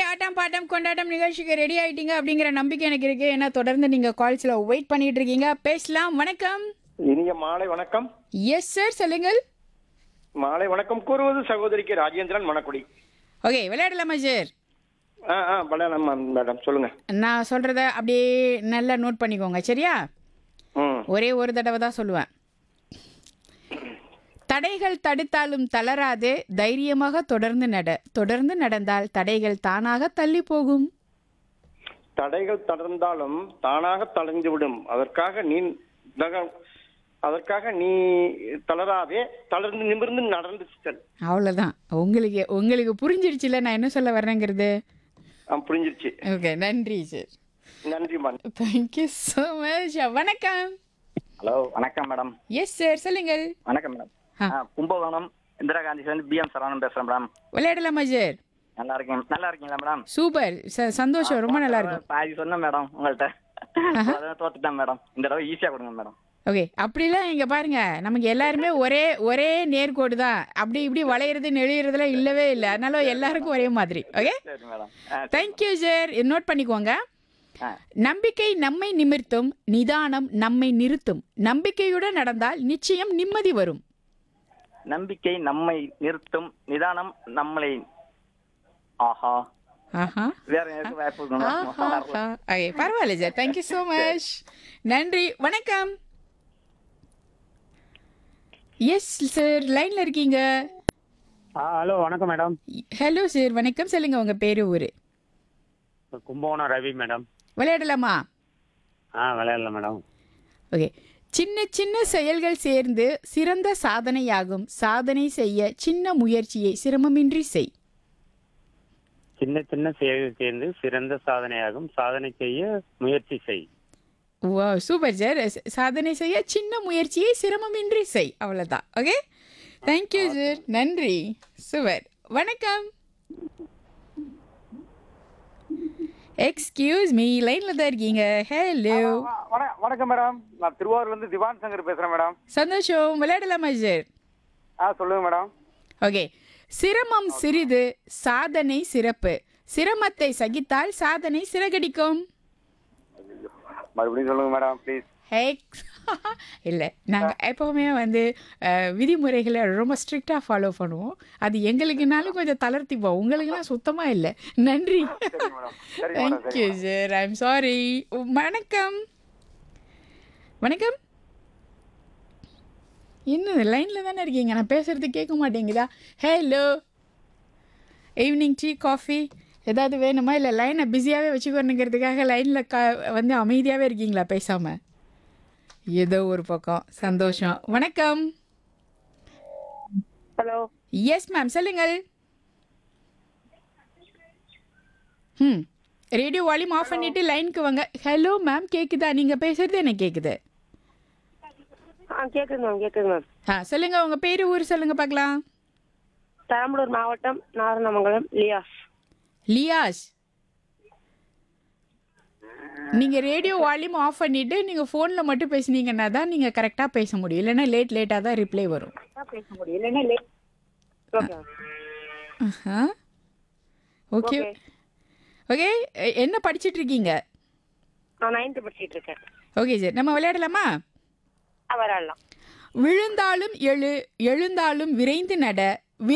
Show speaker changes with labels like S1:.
S1: ஆட்டம் bottom கொண்டாட்டம் நிகழ்ச்சிக்கு ready ஆயிட்டீங்க அப்படிங்கிற நம்பிக்கை எனக்கு இருக்கு ஏன்னா தொடர்ந்து நீங்க கால்ஸ்ல வெயிட் பண்ணிட்டு இருக்கீங்க பேசலாம் வணக்கம்
S2: இனிய மாலை வணக்கம்
S1: எஸ் சார் சொல்லுங்கள்
S2: மாலை வணக்கம் கூறுவது சகோதரிக்கு ராஜேந்திரன் மணக்குடி
S1: ஓகே விளையாடலாமா சார்
S2: ஆ ஆ படம் மேடம் சொல்லுங்க
S1: நான் சொல்றத அப்படியே நல்லா நோட் பண்ணிக்கோங்க சரியா
S2: ம்
S1: ஒரே ஒரு தடவை தான் சொல்லுவேன் தடைகள் தடுத்தாலும் தளராதே தைரியமாக தொடர்ந்து நட தொடர்ந்து நடந்தால் தடைகள் தானாக தள்ளி போகும்
S2: தடைகள் தொடர்ந்தாலும் தானாக தளர்ந்து விடும் அதற்காக நீ தக- அதற்காக நீ தளராதே தளர்ந்து நிமிர்ந்து நடந்து செல்
S1: அவ்வளோதான் உங்களுக்கு உங்களுக்கு புரிஞ்சிருச்சுல நான் என்ன சொல்ல வர்றேங்கிறது
S2: ஆ, புரிஞ்சிருச்சு
S1: ஓகே நன்றி சார்
S2: நன்றி மேம்
S1: தேங்க்யூ ஸோ மச் வணக்கம்
S3: ஹலோ வணக்கம் மேடம்
S1: எஸ் சார் சொல்லுங்கள்
S3: வணக்கம் மேடம்
S1: ஆ.
S3: ஆ, கும்பகோணம் இந்திரா காந்தி சேர்ந்து பிஎம் சரவணன் பேசுறேன் மேடம்
S1: விளையாடலாமா சார்
S3: நல்லா இருக்கீங்க நல்லா இருக்கீங்களா மேடம்
S1: சூப்பர் ச- சந்தோஷம் ரொம்ப நல்லா இருக்கும்
S3: பாதி சொன்னேன் மேடம் உங்கள்கிட்ட அதான் தோத்துட்டேன் மேடம் இந்த தடவை ஈஸியா கொடுங்க மேடம்
S1: ஓகே அப்படிலாம் இங்க பாருங்க நமக்கு எல்லாருமே ஒரே ஒரே நேர்கோடு தான் அப்படி இப்படி வளையிறது நெளியறதுலாம் இல்லவே இல்லை அதனால எல்லாருக்கும் ஒரே மாதிரி ஓகே
S3: சரி மேடம் ஆ,
S1: தேங்க்யூ சார் நோட் பண்ணிக்கோங்க
S3: ஆ.
S1: நம்பிக்கை நம்மை நிமிர்த்தும் நிதானம் நம்மை நிறுத்தும் நம்பிக்கையுடன் நடந்தால் நிச்சயம் நிம்மதி வரும்
S3: நம்பிக்கை நம்மை நிறுத்தும் நிதானம் நம்மளை ஆஹா
S1: ஆஹா
S3: வேற எனக்கு வாய்ப்பு இருக்கணும்
S1: ஆஹா ஓகே பரவாயில்ல சார் தேங்க்யூ ஸோ மச் நன்றி வணக்கம் எஸ் சார் லைன்ல இருக்கீங்க
S4: ஆ ஹலோ வணக்கம் மேடம்
S1: ஹலோ சார் வணக்கம் சொல்லுங்க உங்க பேரு ஊரு
S4: கும்பகோணம் ரவி மேடம்
S1: விளையாடலாமா
S4: ஆ விளையாடல மேடம்
S1: ஓகே சின்ன சின்ன செயல்கள் சேர்ந்து சிறந்த சாதனையாகும் சாதனை செய்ய சின்ன முயற்சியை சிரமமின்றி செய்
S4: சின்ன சின்ன செயல்கள் சேர்ந்து சிறந்த சாதனையாகும் சாதனை செய்ய முயற்சி செய்
S1: வா சூப்பர் சார் சாதனை செய்ய சின்ன முயற்சியை சிரமமின்றி செய் அவ்வளோதான் ஓகே தேங்க்யூ சார் நன்றி சூப்பர் வணக்கம் எக்ஸ்கியூஸ் மீ லைனில் தான் இருக்கீங்க ஹலோ
S2: வணக்கம் மேடம் நான் திருவாரூர்ல இருந்து திவான் சங்கர் பேசுறேன் மேடம்
S1: சந்தோஷம் விளையாடலாமா சார்
S2: ஆ சொல்லுங்க மேடம்
S1: ஓகே சிரமம் சிறிது சாதனை சிறப்பு சிரமத்தை சகித்தால் சாதனை சிறகடிக்கும்
S2: மறுபடியும் சொல்லுங்க மேடம் ப்ளீஸ்
S1: ஹேக் இல்லை நாங்கள் எப்போவுமே வந்து அஹ், விதிமுறைகளை ரொம்ப ஸ்ட்ரிக்டாக ஃபாலோ பண்ணுவோம் அது எங்களுக்குனாலும் கொஞ்சம் தளர்த்திப்போம் உங்களுக்குலாம் சுத்தமாக இல்லை நன்றி தேங்க்யூ சார் ஐம் சாரி வணக்கம் வணக்கம் என்ன லைனில் தானே இருக்கீங்க நான் பேசுறது கேட்க மாட்டேங்குதா ஹலோ ஈவினிங் டீ காஃபி ஏதாவது வேணுமா இல்லை லைனை பிஸியாகவே வச்சுக்கணுங்கிறதுக்காக லைனில் க வந்து அமைதியாகவே இருக்கீங்களா பேசாமல் ஏதோ ஒரு பக்கம் சந்தோஷம் வணக்கம்
S5: ஹலோ
S1: எஸ் மேம் சொல்லுங்கள் ம் ரேடியோ வால்யூம் ஆஃப் பண்ணிட்டு லைனுக்கு வாங்க ஹலோ மேம் கேக்குதா நீங்கள் பேசுறது எனக்கு கேட்குது
S5: ஆ கேட்குது மேம் கேட்குது மேம்
S1: ஆ சொல்லுங்க உங்க பேரு ஊர் சொல்லுங்க பார்க்கலாம்
S5: பெரம்பலூர் மாவட்டம் நாரணமங்கலம் லியாஸ்
S1: லியாஸ் நீங்க ரேடியோ வால்யூம் ஆஃப் பண்ணிட்டு நீங்க ஃபோன்ல மட்டும் பேசுனீங்கன்னா தான் நீங்க கரெக்டா பேச முடியும் இல்லைன்னா லேட் லேட்டா தான் ரிப்ளை வரும்
S5: பேச முடியும் இல்லைன்னா லே ஓகே
S1: ஓகே ஓகே என்ன படிச்சிட்டு இருக்கீங்க
S5: நான் நைன்த்து படிச்சிட்டு இருக்கேன்
S1: ஓகே சார் நம்ம விளையாடலாமா
S5: ஆ விளையாடலாம்
S1: விழுந்தாலும் எழு எழுந்தாலும் விரைந்து நட